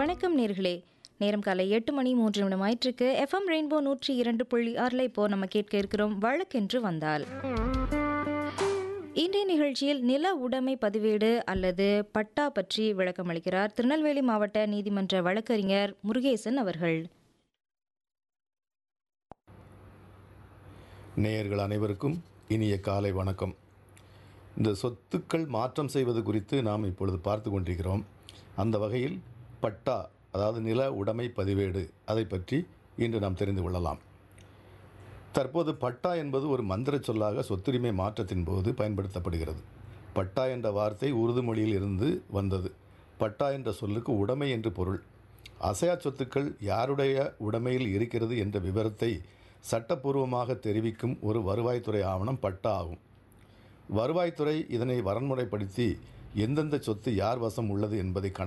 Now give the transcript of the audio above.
வணக்கம் நேர்களே நேரம் காலை எட்டு மணி மூன்று நிமிடம் ஆயிற்றுக்கு எஃப்எம் ரெயின்போ நூற்றி இரண்டு புள்ளி ஆறில் இப்போ நம்ம கேட்க இருக்கிறோம் வழக்கென்று வந்தால் இன்றைய நிகழ்ச்சியில் நில உடைமை பதிவேடு அல்லது பட்டா பற்றி விளக்கம் அளிக்கிறார் திருநெல்வேலி மாவட்ட நீதிமன்ற வழக்கறிஞர் முருகேசன் அவர்கள் நேயர்கள் அனைவருக்கும் இனிய காலை வணக்கம் இந்த சொத்துக்கள் மாற்றம் செய்வது குறித்து நாம் இப்பொழுது பார்த்து கொண்டிருக்கிறோம் அந்த வகையில் பட்டா அதாவது நில உடைமை பதிவேடு அதை பற்றி இன்று நாம் தெரிந்து கொள்ளலாம் தற்போது பட்டா என்பது ஒரு மந்திர சொல்லாக சொத்துரிமை மாற்றத்தின் போது பயன்படுத்தப்படுகிறது பட்டா என்ற வார்த்தை உருது மொழியில் இருந்து வந்தது பட்டா என்ற சொல்லுக்கு உடைமை என்று பொருள் அசையா சொத்துக்கள் யாருடைய உடைமையில் இருக்கிறது என்ற விவரத்தை சட்டப்பூர்வமாக தெரிவிக்கும் ஒரு வருவாய்த்துறை ஆவணம் பட்டா ஆகும் வருவாய்த்துறை இதனை வரன்முறைப்படுத்தி எந்தெந்த சொத்து யார் வசம் உள்ளது என்பதை கணக்கு